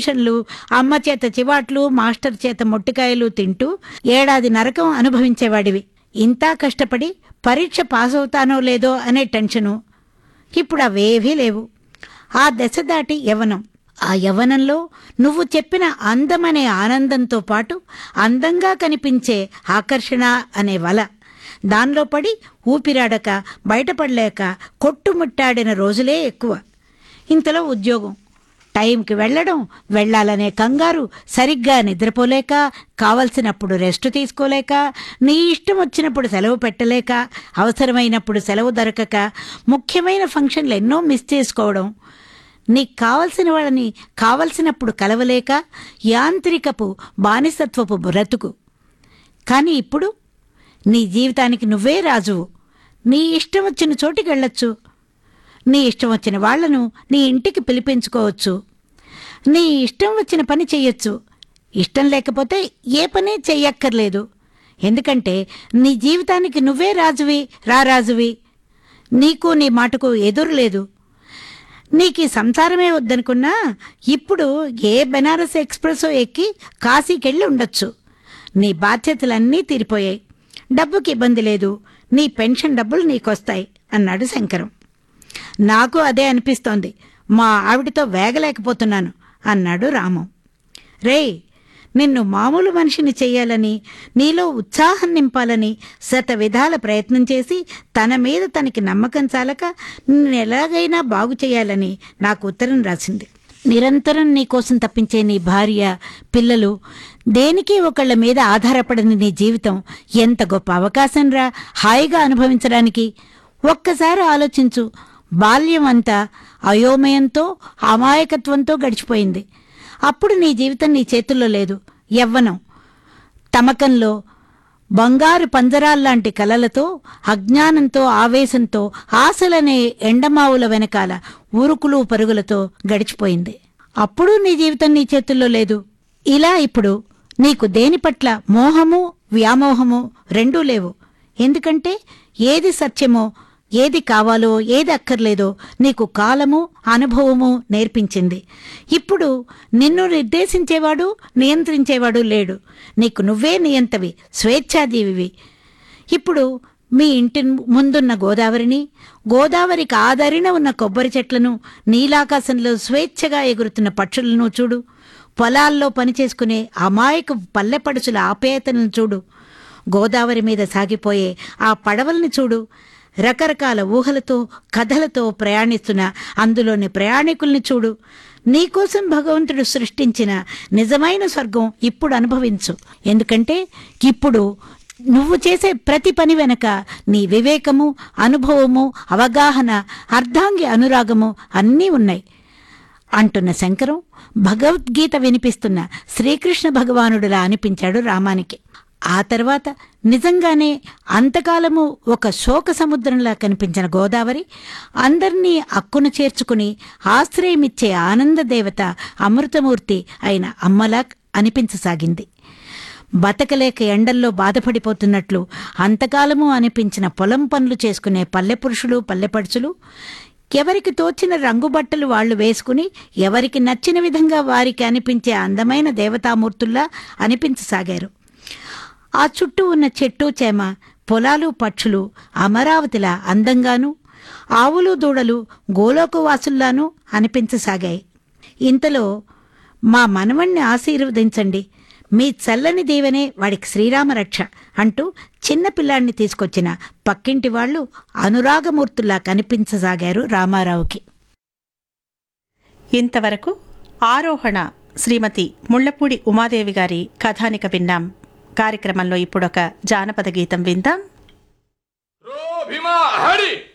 ట్యూషన్లు అమ్మ చేత చివాట్లు మాస్టర్ చేత మొట్టికాయలు తింటూ ఏడాది నరకం అనుభవించేవాడివి ఇంతా కష్టపడి పరీక్ష పాస్ అవుతానో లేదో అనే టెన్షను ఇప్పుడు అవేవీ లేవు ఆ దశ దాటి యవనం ఆ యవనంలో నువ్వు చెప్పిన అందమనే ఆనందంతో పాటు అందంగా కనిపించే ఆకర్షణ అనే వల దానిలో పడి ఊపిరాడక బయటపడలేక కొట్టుముట్టాడిన రోజులే ఎక్కువ ఇంతలో ఉద్యోగం టైంకి వెళ్ళడం వెళ్ళాలనే కంగారు సరిగ్గా నిద్రపోలేక కావలసినప్పుడు రెస్ట్ తీసుకోలేక నీ ఇష్టం వచ్చినప్పుడు సెలవు పెట్టలేక అవసరమైనప్పుడు సెలవు దొరకక ముఖ్యమైన ఫంక్షన్లు ఎన్నో మిస్ చేసుకోవడం నీకు కావలసిన వాళ్ళని కావలసినప్పుడు కలవలేక యాంత్రికపు బానిసత్వపు బ్రతుకు కానీ ఇప్పుడు నీ జీవితానికి నువ్వే రాజువు నీ ఇష్టం వచ్చిన చోటికి వెళ్ళొచ్చు నీ ఇష్టం వచ్చిన వాళ్లను నీ ఇంటికి పిలిపించుకోవచ్చు నీ ఇష్టం వచ్చిన పని చెయ్యొచ్చు ఇష్టం లేకపోతే ఏ పని చెయ్యక్కర్లేదు ఎందుకంటే నీ జీవితానికి నువ్వే రాజువి రారాజువి నీకు నీ మాటకు ఎదురు లేదు నీకు ఈ సంసారమే వద్దనుకున్నా ఇప్పుడు ఏ బెనారస్ ఎక్స్ప్రెస్ ఎక్కి కాశీకెళ్ళి ఉండొచ్చు నీ బాధ్యతలన్నీ తీరిపోయాయి డబ్బుకి ఇబ్బంది లేదు నీ పెన్షన్ డబ్బులు నీకొస్తాయి అన్నాడు శంకరం నాకు అదే అనిపిస్తోంది మా ఆవిడతో వేగలేకపోతున్నాను అన్నాడు రాము రేయ్ నిన్ను మామూలు మనిషిని చెయ్యాలని నీలో ఉత్సాహం నింపాలని శత విధాల ప్రయత్నం చేసి తన మీద తనకి నమ్మకం చాలక నిన్ను ఎలాగైనా బాగు చేయాలని నాకు ఉత్తరం రాసింది నిరంతరం నీకోసం తప్పించే నీ భార్య పిల్లలు దేనికి ఒకళ్ళ మీద ఆధారపడని నీ జీవితం ఎంత గొప్ప అవకాశం రా హాయిగా అనుభవించడానికి ఒక్కసారి ఆలోచించు బాల్యం అంతా అయోమయంతో అమాయకత్వంతో గడిచిపోయింది అప్పుడు నీ జీవితం నీ చేతుల్లో లేదు యవ్వనం తమకంలో బంగారు పంజరాల్లాంటి కలలతో అజ్ఞానంతో ఆవేశంతో ఆశలనే ఎండమావుల వెనకాల ఉరుకులు పరుగులతో గడిచిపోయింది అప్పుడు నీ జీవితం నీ చేతుల్లో లేదు ఇలా ఇప్పుడు నీకు దేని పట్ల మోహము వ్యామోహము రెండూ లేవు ఎందుకంటే ఏది సత్యమో ఏది కావాలో ఏది అక్కర్లేదో నీకు కాలము అనుభవము నేర్పించింది ఇప్పుడు నిన్ను నిర్దేశించేవాడు నియంత్రించేవాడు లేడు నీకు నువ్వే నియంతవి స్వేచ్ఛాజీవివి ఇప్పుడు మీ ఇంటి ముందున్న గోదావరిని గోదావరికి ఆదరిన ఉన్న కొబ్బరి చెట్లను నీలాకాశంలో స్వేచ్ఛగా ఎగురుతున్న పక్షులను చూడు పొలాల్లో పనిచేసుకునే అమాయక పల్లెపడుచుల ఆప్యాయతలను చూడు గోదావరి మీద సాగిపోయే ఆ పడవల్ని చూడు రకరకాల ఊహలతో కథలతో ప్రయాణిస్తున్న అందులోని ప్రయాణికుల్ని చూడు నీకోసం భగవంతుడు సృష్టించిన నిజమైన స్వర్గం ఇప్పుడు అనుభవించు ఎందుకంటే ఇప్పుడు నువ్వు చేసే ప్రతి పని వెనక నీ వివేకము అనుభవము అవగాహన అర్ధాంగి అనురాగము అన్నీ ఉన్నాయి అంటున్న శంకరం భగవద్గీత వినిపిస్తున్న శ్రీకృష్ణ భగవానుడిలా అనిపించాడు రామానికి ఆ తర్వాత నిజంగానే అంతకాలము ఒక శోక సముద్రంలా కనిపించిన గోదావరి అందర్నీ అక్కున చేర్చుకుని ఆశ్రయమిచ్చే ఆనందదేవత అమృతమూర్తి అయిన అమ్మలా అనిపించసాగింది బతకలేక ఎండల్లో బాధపడిపోతున్నట్లు అంతకాలము అనిపించిన పొలం పనులు చేసుకునే పల్లె పురుషులు పల్లెపడుచులు ఎవరికి తోచిన రంగు బట్టలు వాళ్ళు వేసుకుని ఎవరికి నచ్చిన విధంగా వారికి అనిపించే అందమైన దేవతామూర్తుల్లా అనిపించసాగారు ఆ చుట్టూ ఉన్న చెట్టు చేమ పొలాలు పక్షులు అమరావతిలా అందంగాను ఆవులు దూడలు గోలోకవాసుల్లానూ అనిపించసాగాయి ఇంతలో మా మనవణ్ణి ఆశీర్వదించండి మీ చల్లని దీవెనే వాడికి శ్రీరామరక్ష అంటూ చిన్న పిల్లాడిని తీసుకొచ్చిన పక్కింటి వాళ్ళు అనురాగమూర్తుల్లా కనిపించసాగారు రామారావుకి ఇంతవరకు ఆరోహణ శ్రీమతి ముళ్లపూడి ఉమాదేవి గారి కథానిక విన్నాం కార్యక్రమంలో ఇప్పుడొక జానపద గీతం విందాం ರೋ ಭೀಮಾ ಹಡಿ